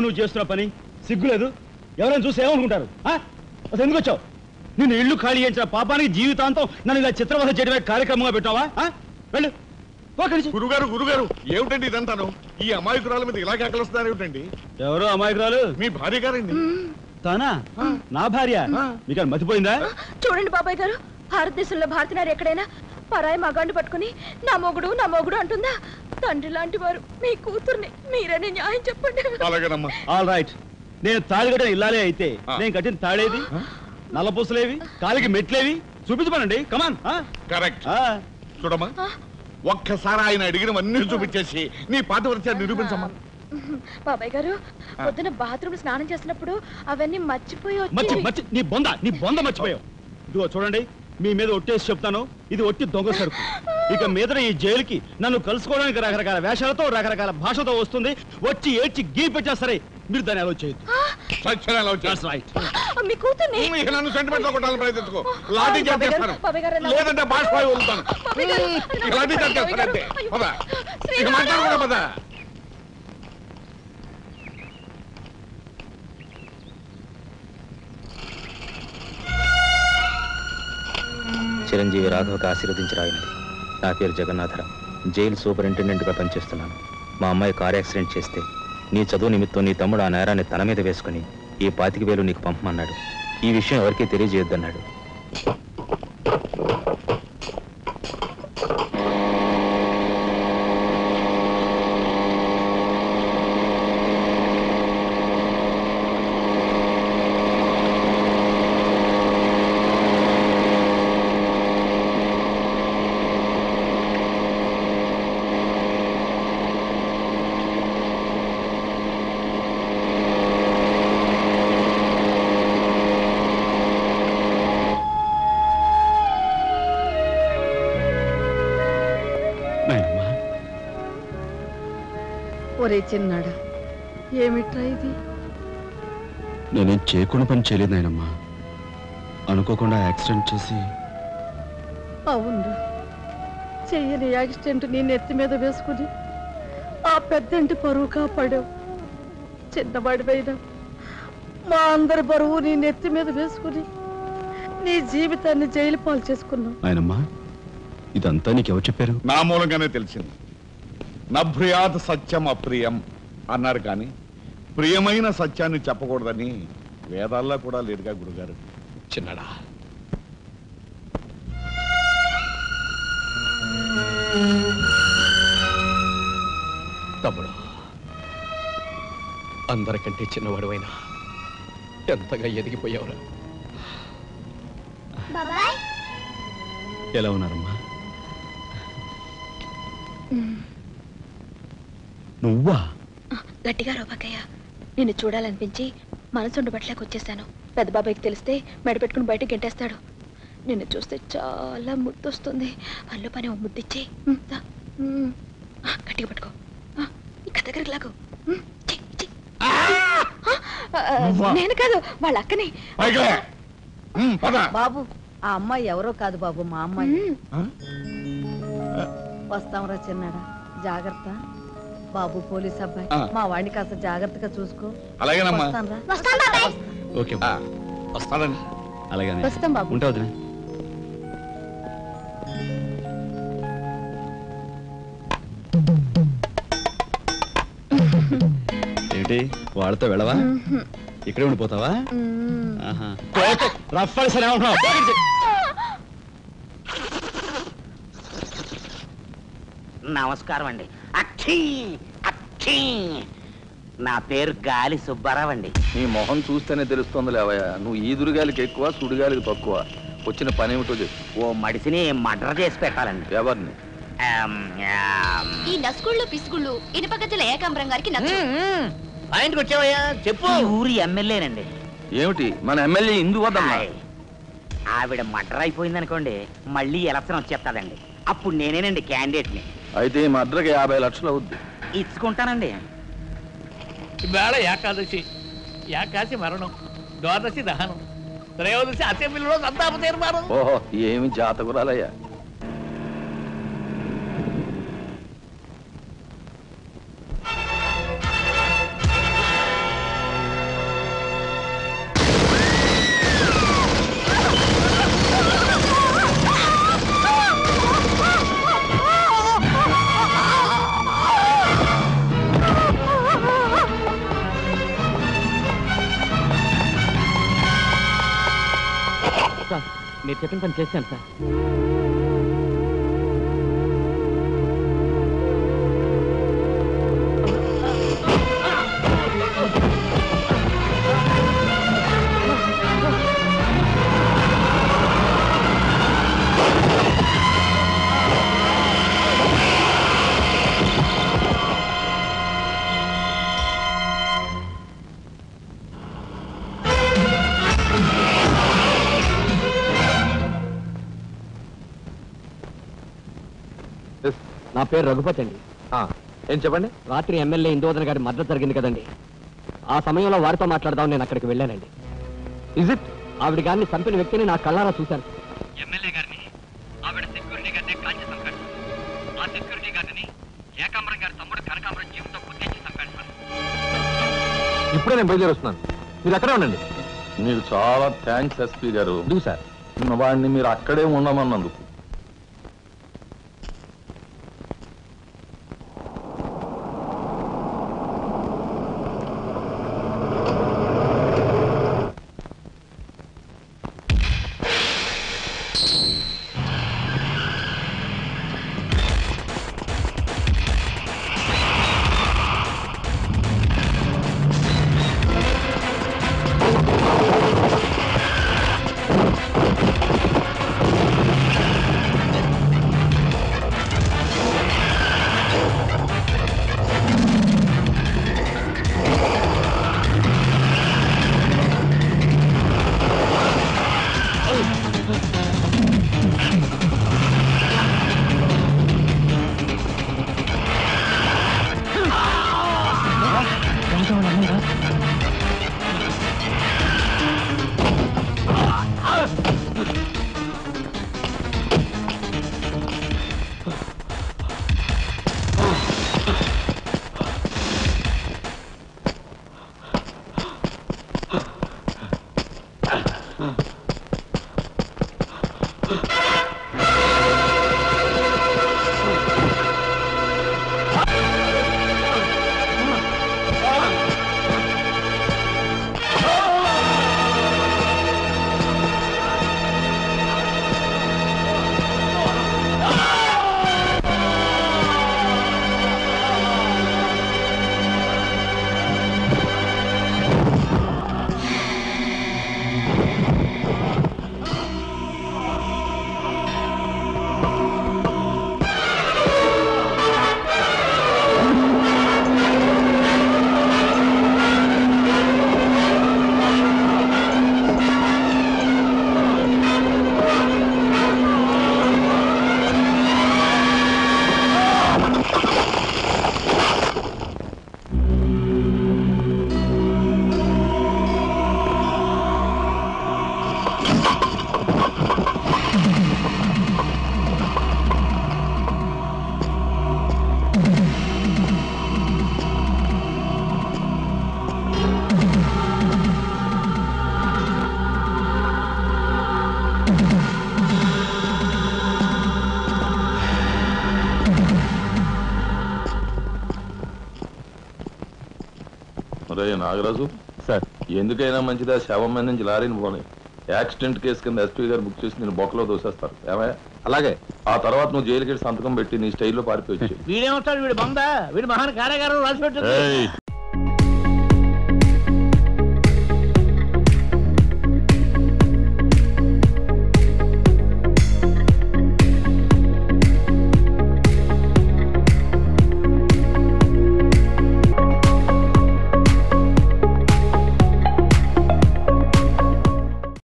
నువ్వు చేస్తున్న పని సిగ్గులేదు ఎవరైనా చూసి ఏమనుకుంటారు ఆ? అసలు ఎందుకు వచ్చావు నిన్ను ఇల్లు ఖాళీ చేయించిన పాపానికి జీవితాంతం నన్ను ఇలా చిత్రవధ చేయడమే కార్యక్రమంగా పెట్టావా ఆ? వెళ్ళు పో కలిసి గురుగారు గురుగారు ఏమిటండి ఇదంతాను ఈ అమాయకురాల మీద ఇలా కేకలుస్తున్నారు ఏమిటండి ఎవరు అమాయకురాలు మీ భార్య గారండి తానా నా భార్య మీకు అది మతిపోయిందా చూడండి బాబాయ్ గారు భారతదేశంలో భారతీయ ఎక్కడైనా పరాయి మగాండి పట్టుకుని నా మొగుడు నా మొగుడు అంటుందా తండ్రి లాంటి వారు మీ కూతుర్ని మీరనే న్యాయం చెప్పండి అలాగేనమ్మా ఆల్ రైట్ నేను తాళి కట్టిన ఇల్లాలే అయితే ఆ. నేను కట్టిన తాళేది నల్లపూసలేవి కాలికి మెట్లేవి చూపించమనండి కమాన్ కరెక్ట్ చూడమ్మా ఒక్కసారి ఆయన అడిగినవన్నీ చూపించేసి నీ పాతివృత్యాన్ని నిరూపించమ్మా బాబాయ్ గారు పొద్దున బాత్రూమ్ స్నానం చేసినప్పుడు అవన్నీ మర్చిపోయి మర్చి వచ్చి మర్చి నీ బొంద నీ బొంద మర్చిపోయావు ఇదిగో చూడండి మీ మీద ఒట్టేసి చెప్తాను ఇది ఒట్టి దొంగ సరుకు ఇక మీద ఈ జైలుకి నన్ను కలుసుకోవడానికి రకరకాల వేషాలతో రకరకాల భాషతో వస్తుంది వచ్చి ఏడ్చి గీ పెట్టా సరే మీరు దాన్ని అలో చేయొద్దు సత్యనారాయణ That's వచ్చేసి right. మీ కూతుర్ని ఇక నన్ను సెంటిమెంట్ లో కొట్టాలని ప్రయత్నించుకో లాఠీ చార్జ్ బాబాయ్ గారు, చేస్తాను బాబాయ్ గారు, నా- లేదంటే బాష్పాయి వదులుతాను బాబాయ్ గారు, ఇక లాఠీ చార్జ్ చేస్తాను అంతే అయ్యో. పద ఇక శ్రీరామ. మాట్లాడకుండా పద చిరంజీవి రాఘవకు ఆశీర్వదించి రాయినది నా పేరు జగన్నాథరావు జైలు సూపరింటెండెంట్గా పనిచేస్తున్నాను మా అమ్మాయి కార్ యాక్సిడెంట్ చేస్తే నీ చదువు నిమిత్తం నీ తమ్ముడు ఆ నేరాన్ని తన మీద వేసుకుని ఈ పాతిక వేలు నీకు పంపమన్నాడు ఈ విషయం ఎవరికీ తెలియజేయొద్దన్నాడు నాయనమ్మా ఒరే చిన్నాడా ఏమిట్రా ఇది నేనేం చేయకుండా పని చేయలేదు నాయనమ్మా అనుకోకుండా యాక్సిడెంట్ చేసి అవునరా చెయ్యని యాక్సిడెంట్ నీ నెత్తి మీద వేసుకుని ఆ పెద్దంటి పరువు కాపాడావు చిన్నవాడిపైన మా అందరి బరువు నీ నెత్తి మీద వేసుకుని నీ జీవితాన్ని జైలు పాలు చేసుకున్నావు నాయనమ్మా ఇదంతా నీకెవరు చెప్పారు నా మూలంగానే తెలిసింది నభ్రియాత్ సత్యం అప్రియం అన్నారు కానీ ప్రియమైన సత్యాన్ని చెప్పకూడదని వేదాల్లో కూడా లేదుగా గురుగారు చిన్నడా తమ్ముడు అందరికంటే చిన్నవాడువైనా ఎంతగా ఎదిగిపోయావురా ఎలా ఉన్నారమ్మా నువ్వా గట్టిగా రోబకయ్య నిన్ను చూడాలనిపించి మనసు ఉండబట్లేక వచ్చేసాను పెద్ద బాబాయ్కి తెలిస్తే మెడ పెట్టుకుని బయటకు గెంటేస్తాడు నిన్ను చూస్తే చాలా ముద్దొస్తుంది అల్లు పని ఓ ముద్దిచ్చి ఉమ్, దా. ఉమ్. ఆ, గట్టిగా పట్టుకో ఆ, ఇంకా దగ్గరికి లాగు ఉమ్, చి, చి. ఆ, ఆ, నేను కాదు వాళ్ళ అక్కని పైకి లే. ఉమ్, పద బాబు ఆ అమ్మాయి ఎవరో కాదు బాబు మా అమ్మాయి ఉమ్, వస్తాంరా చిన్నాడా జాగ్రత్త బాబు పోలీస్ అబ్బాయి ఆ. మా వాడిని కాస్త జాగ్రత్తగా చూసుకో అలాగేనమ్మా వస్తాన్రా ఓకే ఆ, పదండి. అలాగే వస్తాం బాబు ఉంటా వదినా ఏంటి వాళ్ళతో వెళ్ళవా ఇక్కడే ఉండిపోతావా ఆహా. రఫ్ అని సరే ఏమంటున్నావు? పోకించి. నమస్కారం అండి అక్షీ అక్షీ నా పేరు గాలి సుబ్బారావు అండి నీ మొహం చూస్తేనే తెలుస్తుంది లేవయ్యా నువ్వు ఈదురుగాలికి ఎక్కువ సుడిగాలికి తక్కువ వచ్చిన పని ఏమిటో చెప్పు ఓ మడిసిని మర్డర్ చేసి పెట్టాలండి ఎవరిని ఆమ్, ఆమ్. ఈ నస్కుళ్ళు పిసుకుళ్ళు ఇనుపగజ్జల ఏకాంబరం గారికి నచ్చు పాయింట్కి వచ్చావయ్యా చెప్పు ఈ ఊరి ఎమ్మెల్యేనండి ఏమిటి మన ఎమ్మెల్యే ఇందు వద్దమ్మా హాయ్. ఆవిడ మర్డర్ అయిపోయింది అనుకోండి మళ్ళీ ఎలక్షన్ వచ్చేస్తాదండి అప్పుడు నేనేనండి క్యాండిడేట్ని అయితే ఈ మద్రకి యాభై లక్షలు అవుద్ది ఇచ్చుకుంటానండి ఇవాళ ఏకాదశి ఏకాశి మరణం ద్వాదశి దహనం త్రయోదశి అసెంబ్లీలో సంతాప తీర్మానం ఓహో ఏమి జాతకురాలయ్యా మీరు చెప్పిన పని చేశాను సార్ నా పేరు రఘుపతి అండి ఏం చెప్పండి రాత్రి ఎమ్మెల్యే ఇందోదన గారి మద్దతు జరిగింది కదండి ఆ సమయంలో వారితో మాట్లాడదాం నేను అక్కడికి వెళ్ళానండి ఇజ్ ఇట్ ఆవిడ గారిని చంపిన వ్యక్తిని నా కళ్ళారా చూశాను ఎమ్మెల్యే గారిని ఆవిడ సెక్యూరిటీ గారిని కాల్చి చంపాడు ఆ సెక్యూరిటీ గారిని ఏకాంబరం గారి తమ్ముడు కనకాంబరం జీవితం గుర్తించి చంపాడు సార్ ఇప్పుడే నేను బయలుదేరి వస్తున్నాను మీరు అక్కడే ఉండండి మీకు చాలా థ్యాంక్స్ ఎస్పీ గారు ఎందుకు సార్ వాడిని మీరు అక్కడే ఉండమన్నందుకు రే నాగరాజు సార్ ఎందుకైనా మంచిదా శవం మీద నుంచి లారీని పోనీ యాక్సిడెంట్ కేసు కింద ఎస్పీ గారు బుక్ చేసి నేను బొక్కలో దోసేస్తారు ఏమయ్యా అలాగే ఆ తర్వాత నువ్వు జైలుకి వెళ్ళి సంతకం పెట్టి నీ స్టైల్లో పారిపోయి వీడేమవుతాడు వీడు బొంద వీడు మహాన్ కారాగారం రాసి పెట్టాడు ఏయ్